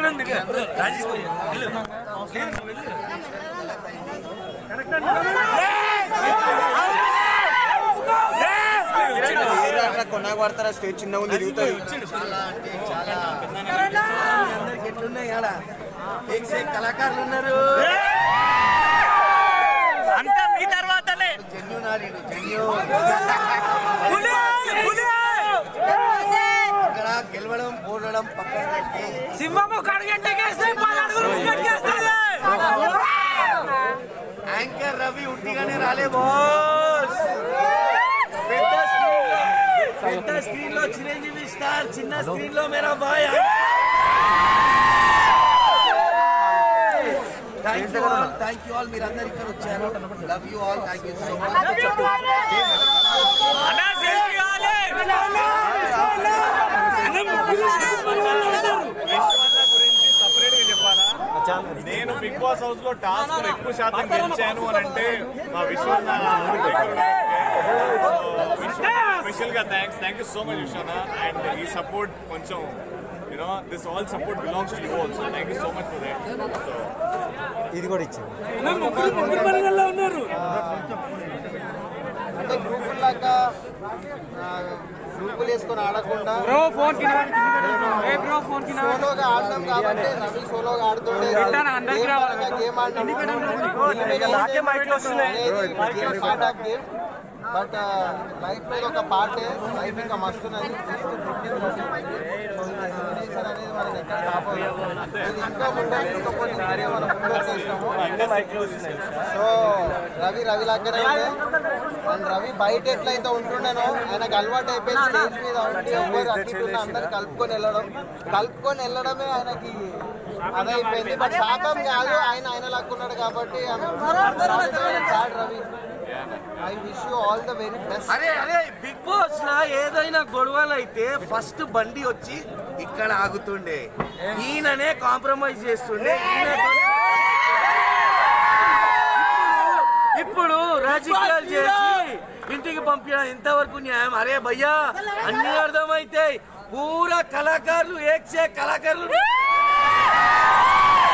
ఇక్కడ ఉంది రాజేష్ భయ్య, వెళ్ళు. లేదు, నువ్వు వెళ్ళు. కొన్నాక పడతారా స్టేజ్ చిన్న ఉంది తిరుగుతుంది అందరికి ఎట్లున్నాయి ఆడ ఏక్ సేక్ కళాకారులు ఉన్నారు అంతా మీ తర్వాతలే జెన్యూన్ ఆడిడు జెన్యూన్ పులి, పులి. ఇక్కడ గెలవడం ఓడడం పక్కన పెట్టి సింహము కడగంటకేస్తే పదడుగులు ముంగడికేస్తుంది. యాంకర్ రవి ఉట్టిగానే రాలే బాస్ పెద్ద స్క్రీన్ లో పెద్ద స్క్రీన్ లో చిరంజీవి స్టార్ చిన్న స్క్రీన్ లో మేరా బాయ్ thank you all thank you all మీరు అందరు ఇక్కడ వచ్చారు love you all thank you so much అన్నా, selfie కావాలి. సపరేట్ గా చెప్పాలా నేను బిగ్ బాస్ హౌస్ లో టాస్క్ ఎక్కువ శాతం గెలిచాను అని అంటే మా విశ్వన్న స్పెషల్ గా thanks thank you so much Vishwanna and ఈ సపోర్ట్ కొంచెం you know this all support belongs to you also thank you so much for that ఇది కూడా ఇచ్చింది అంటే గ్రూపుల లాగా గ్రూపులు వేసుకొని ఆడకుండా సోలోగా ఆడడం కాబట్టి రవి సోలోగా ఆడుతుండే game part of game but life లో ఒక పార్టే లైఫ్ ఇంకా మస్తున్నది సో ఇది elimination అనేది మనం ఎక్కడ కాపాడు ఇది ఇంకా ముందు ఇంకా కొన్ని వీడియో మనం ముందు చేస్తాము సో రవి రవి లాగానే ఉండే అండ్ రవి బయట ఎట్లయితే ఉంటుండేనో ఆయనకు అలవాటు అయిపోయింది స్టేజ్ మీద ఉండి ఎవరు అటు ఇటు ఉన్న అందరు కలుపుకొని వెళ్ళడం కలుపుకొని వెళ్ళడమే ఆయనకి అదైపోయింది బట్ శాతం కాదు ఆయన ఆయన లాక్కున్నాడు కాబట్టి sad Ravi I wish you all the very best అరే అరే బిగ్ బాస్ లా ఏదైనా గొడవలు అయితే ఫస్ట్ బండి వచ్చి ఇక్కడ ఆగుతుండే ఈయననే కాంప్రమైజ్ చేస్తుండే ఈయనతోనే- ఇప్పుడు రాజకీయాలు చేసి ఇంటికి పంపించడం ఇంతవరకు న్యాయం అరే భయ్యా అన్ని అర్థమైతాయి పూరా కళాకారులు ఏక్ సే కళాకారులు